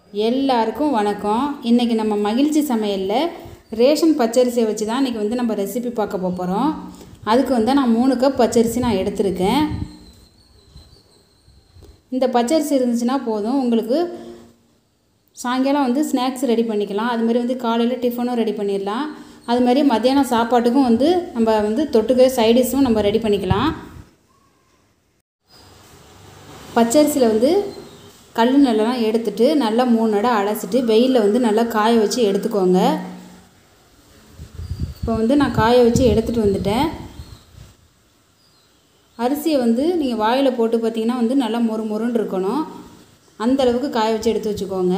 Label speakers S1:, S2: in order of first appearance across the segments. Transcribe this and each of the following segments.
S1: எல்லாருக்கும் வணக்கம் இன்றைக்கி நம்ம மகிழ்ச்சி சமையலில் ரேஷன் பச்சரிசியை வச்சு தான் இன்றைக்கி வந்து நம்ம ரெசிபி பார்க்க போகிறோம் அதுக்கு வந்து நான் மூணு கப் பச்சரிசி நான் எடுத்திருக்கேன் இந்த பச்சரிசி இருந்துச்சுன்னா போதும் உங்களுக்கு சாயங்காலம் வந்து ஸ்நாக்ஸ் ரெடி பண்ணிக்கலாம் அது மாதிரி வந்து காலையில் டிஃபனும் ரெடி பண்ணிடலாம் அது மாதிரி மத்தியானம் சாப்பாட்டுக்கும் வந்து நம்ம வந்து தொட்டுக்க சைடிஷும் நம்ம ரெடி பண்ணிக்கலாம் பச்சரிசியில் வந்து கல் நெல்லாம் எடுத்துட்டு நல்லா மூணு நட அலசிட்டு வெயிலில் வந்து நல்லா காய வச்சு எடுத்துக்கோங்க இப்போ வந்து நான் காய வச்சு எடுத்துகிட்டு வந்துட்டேன் அரிசியை வந்து நீங்கள் வாயில் போட்டு பார்த்தீங்கன்னா வந்து நல்லா மொறு மொறுன்னு இருக்கணும் அந்த அளவுக்கு காய வச்சு எடுத்து வச்சுக்கோங்க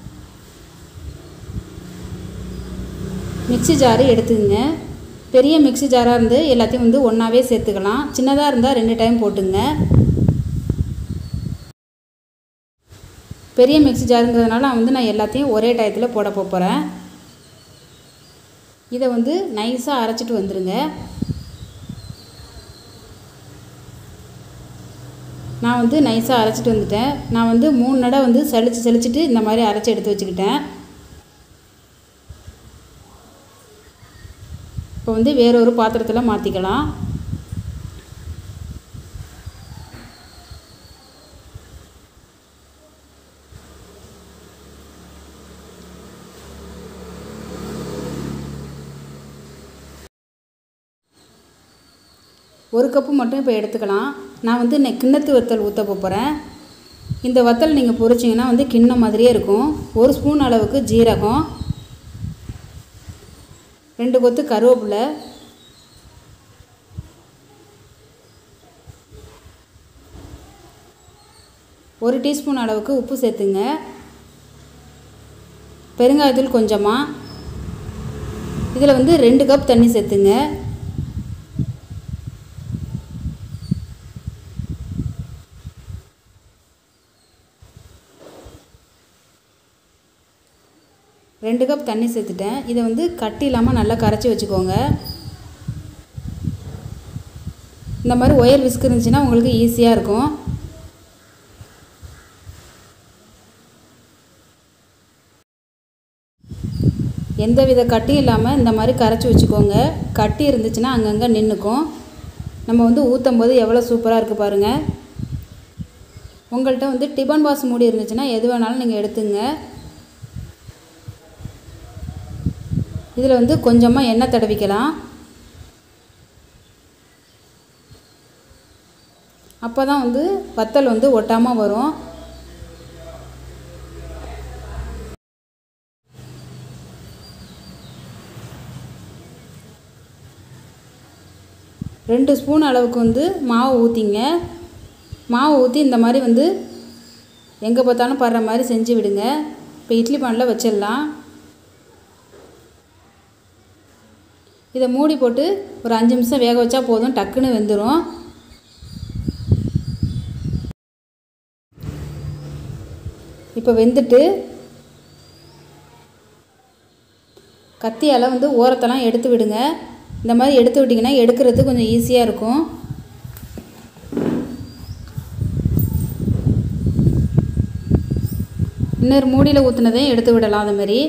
S1: மிக்ஸி ஜாரு எடுத்துக்கங்க பெரிய மிக்ஸி ஜாராக இருந்து எல்லாத்தையும் வந்து ஒன்றாவே சேர்த்துக்கலாம் சின்னதாக இருந்தால் ரெண்டு டைம் போட்டுங்க பெரிய மிக்ஸி ஜாருங்கிறதுனால நான் வந்து நான் எல்லாத்தையும் ஒரே டயத்தில் போட போகிறேன் இதை வந்து நைஸாக அரைச்சிட்டு வந்துடுங்க நான் வந்து நைஸாக அரைச்சிட்டு வந்துட்டேன் நான் வந்து மூணு நடை வந்து சலிச்சு சலிச்சுட்டு இந்த மாதிரி அரைச்சி எடுத்து வச்சுக்கிட்டேன் இப்போ வந்து வேற ஒரு பாத்திரத்தில் மாற்றிக்கலாம் ஒரு கப்பு மட்டும் இப்போ எடுத்துக்கலாம் நான் வந்து இன்னைக்கு கிண்ணத்து வத்தல் ஊற்ற போகிறேன் இந்த வத்தல் நீங்கள் பொரிச்சிங்கன்னா வந்து கிண்ணம் மாதிரியே இருக்கும் ஒரு ஸ்பூன் அளவுக்கு ஜீரகம் ரெண்டு கொத்து கருவேப்பிலை ஒரு டீஸ்பூன் அளவுக்கு உப்பு சேர்த்துங்க பெருங்காயத்தூள் கொஞ்சமாக இதில் வந்து ரெண்டு கப் தண்ணி சேர்த்துங்க ரெண்டு கப் தண்ணி சேர்த்துட்டேன் இதை வந்து கட்டி இல்லாமல் நல்லா கரைச்சி வச்சுக்கோங்க இந்த மாதிரி ஒயர் விஸ்க் இருந்துச்சுன்னா உங்களுக்கு ஈஸியாக இருக்கும் எந்த வித கட்டியும் இல்லாமல் இந்த மாதிரி கரைச்சி வச்சுக்கோங்க கட்டி இருந்துச்சுன்னா அங்கங்கே நின்றுக்கும் நம்ம வந்து ஊற்றும் போது எவ்வளோ சூப்பராக இருக்குது பாருங்கள் உங்கள்கிட்ட வந்து டிபன் பாக்ஸ் மூடி இருந்துச்சுன்னா எது வேணாலும் நீங்கள் எடுத்துங்க இதில் வந்து கொஞ்சமாக எண்ணெய் தடவிக்கலாம் அப்போ தான் வந்து வத்தல் வந்து ஒட்டாமல் வரும் ரெண்டு ஸ்பூன் அளவுக்கு வந்து மாவு ஊற்றிங்க மாவு ஊற்றி இந்த மாதிரி வந்து எங்கே பார்த்தாலும் படுற மாதிரி செஞ்சு விடுங்க இப்போ இட்லி பானில் வச்சிடலாம் இதை மூடி போட்டு ஒரு அஞ்சு நிமிஷம் வேக வச்சா போதும் டக்குன்னு வெந்துடும் இப்போ வெந்துட்டு கத்தியால் வந்து ஓரத்தெல்லாம் எடுத்து விடுங்க இந்த மாதிரி எடுத்து விட்டிங்கன்னா எடுக்கிறது கொஞ்சம் ஈஸியாக இருக்கும் இன்னொரு மூடியில் ஊற்றுனதையும் எடுத்து விடலாம் அது மாதிரி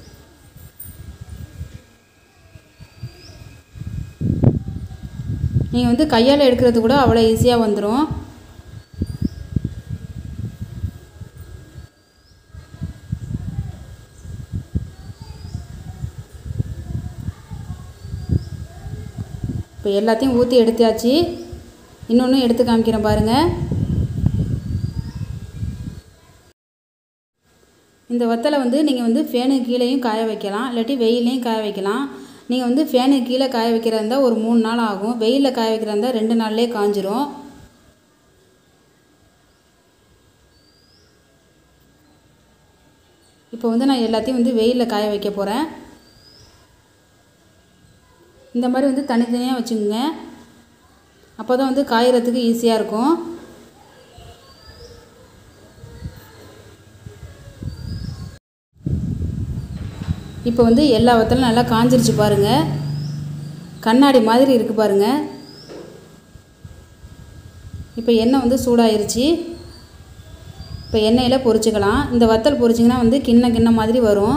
S1: நீங்கள் வந்து கையால் எடுக்கிறது கூட அவ்வளோ ஈஸியாக வந்துடும் இப்போ எல்லாத்தையும் ஊற்றி எடுத்தாச்சு இன்னொன்று எடுத்து காமிக்கிறேன் பாருங்கள் இந்த வத்தலை வந்து நீங்கள் வந்து ஃபேனுக்கு கீழேயும் காய வைக்கலாம் இல்லாட்டி வெயிலையும் காய வைக்கலாம் நீங்கள் வந்து ஃபேனுக்கு கீழே காய வைக்கிறதா இருந்தால் ஒரு மூணு நாள் ஆகும் வெயிலில் காய வைக்கிறதா இருந்தால் ரெண்டு நாள்லேயே காஞ்சிரும் இப்போ வந்து நான் எல்லாத்தையும் வந்து வெயிலில் காய வைக்க போகிறேன் இந்த மாதிரி வந்து தனித்தனியாக வச்சுக்கோங்க அப்போ தான் வந்து காயறதுக்கு ஈஸியாக இருக்கும் இப்போ வந்து எல்லா வத்தலும் நல்லா காஞ்சிருச்சு பாருங்கள் கண்ணாடி மாதிரி இருக்குது பாருங்கள் இப்போ எண்ணெய் வந்து சூடாயிருச்சு இப்போ எண்ணெயில் பொரிச்சுக்கலாம் இந்த வத்தல் பொரிச்சிங்கன்னா வந்து கிண்ண கிண்ண மாதிரி வரும்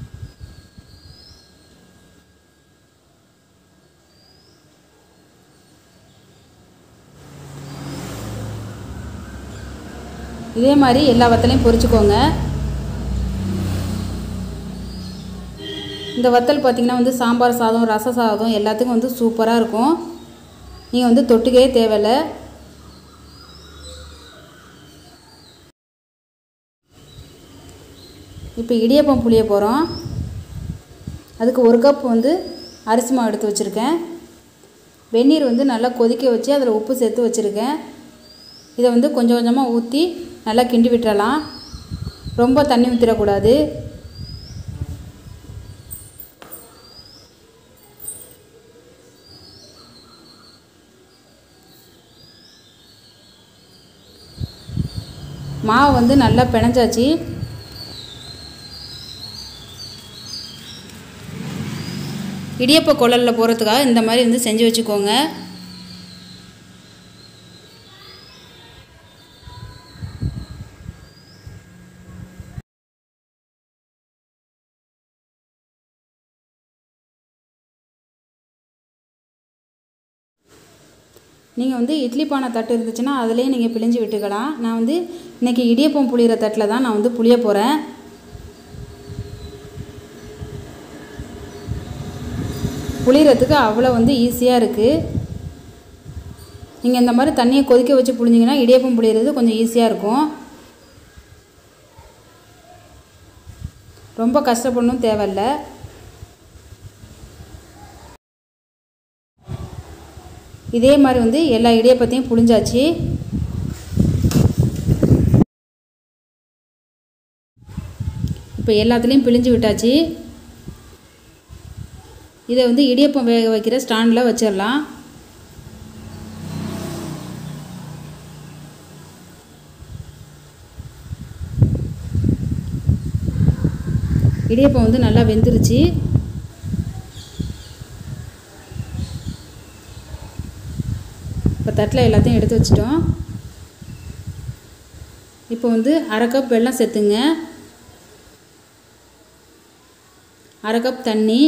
S1: இதே மாதிரி எல்லா வத்தலையும் பொரிச்சுக்கோங்க இந்த வத்தல் பார்த்திங்கன்னா வந்து சாம்பார் சாதம் ரச சாதம் எல்லாத்துக்கும் வந்து சூப்பராக இருக்கும் நீங்கள் வந்து தொட்டுக்கவே தேவையில்லை இப்போ இடியப்பம் புளிய போகிறோம் அதுக்கு ஒரு கப் வந்து அரிசி மாவு எடுத்து வச்சுருக்கேன் வெந்நீர் வந்து நல்லா கொதிக்க வச்சு அதில் உப்பு சேர்த்து வச்சுருக்கேன் இதை வந்து கொஞ்சம் கொஞ்சமாக ஊற்றி நல்லா கிண்டி விட்டுறலாம் ரொம்ப தண்ணி ஊற்றிடக்கூடாது மாவு வந்து நல்லா பிணைஞ்சாச்சு இடியப்ப குழலில் போகிறதுக்காக இந்த மாதிரி வந்து செஞ்சு வச்சுக்கோங்க நீங்கள் வந்து இட்லி பானை தட்டு இருந்துச்சுன்னா அதிலே நீங்கள் பிழிஞ்சு விட்டுக்கலாம் நான் வந்து இன்றைக்கி இடியப்பம் புளிகிற தட்டில் தான் நான் வந்து புளிய போகிறேன் புளியறதுக்கு அவ்வளோ வந்து ஈஸியாக இருக்குது நீங்கள் இந்த மாதிரி தண்ணியை கொதிக்க வச்சு புழிஞ்சிங்கன்னா இடியப்பம் புளியறது கொஞ்சம் ஈஸியாக இருக்கும் ரொம்ப கஷ்டப்படணும் தேவையில்ல இதே மாதிரி வந்து எல்லா இடியப்பத்தையும் புழிஞ்சாச்சு இப்போ எல்லாத்துலேயும் பிழிஞ்சு விட்டாச்சு இதை வந்து இடியப்பம் வேக வைக்கிற ஸ்டாண்டில் வச்சிடலாம் இடியப்பம் வந்து நல்லா வெந்துருச்சு இப்போ தட்டில் எல்லாத்தையும் எடுத்து வச்சிட்டோம் இப்போ வந்து அரை கப் வெல்லம் சேர்த்துங்க அரை கப் தண்ணி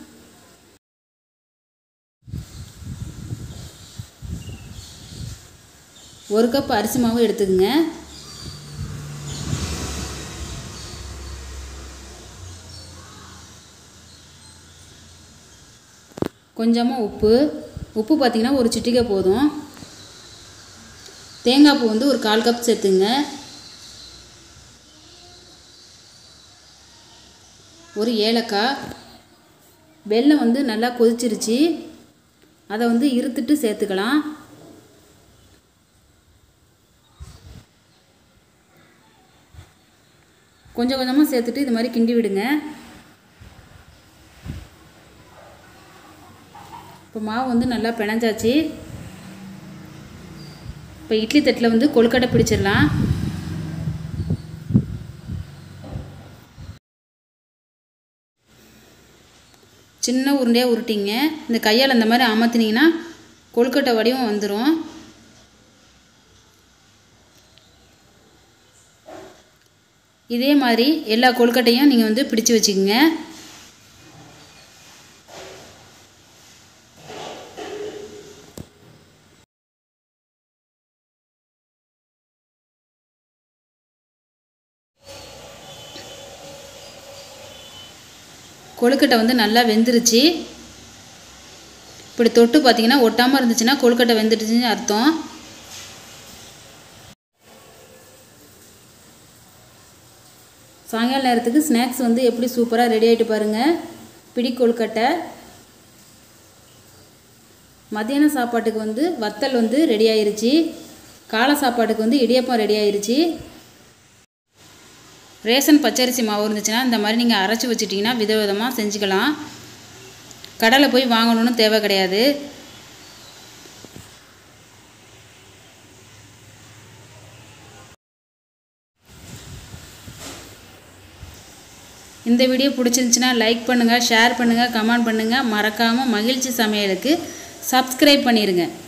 S1: ஒரு கப் அரிசி மாவு எடுத்துக்கங்க கொஞ்சமாக உப்பு உப்பு பார்த்திங்கன்னா ஒரு சிட்டிகை போதும் தேங்காய் பூ வந்து ஒரு கால் கப் சேர்த்துங்க ஒரு ஏலக்காய் வெல்லம் வந்து நல்லா கொதிச்சிருச்சு அதை வந்து இருத்துட்டு சேர்த்துக்கலாம் கொஞ்சம் கொஞ்சமாக சேர்த்துட்டு இது மாதிரி கிண்டி விடுங்க இப்போ மாவு வந்து நல்லா பிணைஞ்சாச்சு இப்போ இட்லி தட்டில் வந்து கொழுக்கட்டை பிடிச்சிடலாம் சின்ன உருண்டையாக உருட்டிங்க இந்த கையால் இந்த மாதிரி அமர்த்தினீங்கன்னா கொழுக்கட்டை வடிவம் வந்துடும் இதே மாதிரி எல்லா கொழுக்கட்டையும் நீங்கள் வந்து பிடிச்சு வச்சுக்கோங்க கொழுக்கட்டை வந்து நல்லா வெந்துருச்சு இப்படி தொட்டு பார்த்தீங்கன்னா ஒட்டாமல் இருந்துச்சுன்னா கொழுக்கட்டை வெந்துடுச்சுன்னு அர்த்தம் சாயங்கால நேரத்துக்கு ஸ்நாக்ஸ் வந்து எப்படி சூப்பராக ரெடி ஆகிட்டு பாருங்கள் பிடி கொழுக்கட்டை மத்தியான சாப்பாட்டுக்கு வந்து வத்தல் வந்து ரெடி ஆயிருச்சு காலை சாப்பாட்டுக்கு வந்து இடியப்பம் ரெடி ஆயிருச்சு ரேஷன் பச்சரிசி மாவு இருந்துச்சுன்னா இந்த மாதிரி நீங்கள் அரைச்சி வச்சிட்டிங்கன்னா விதவிதமாக செஞ்சுக்கலாம் கடலை போய் வாங்கணும்னு தேவை கிடையாது இந்த வீடியோ பிடிச்சிருந்துச்சின்னா லைக் பண்ணுங்கள் ஷேர் பண்ணுங்கள் கமெண்ட் பண்ணுங்கள் மறக்காமல் மகிழ்ச்சி சமையலுக்கு சப்ஸ்கிரைப் பண்ணிடுங்க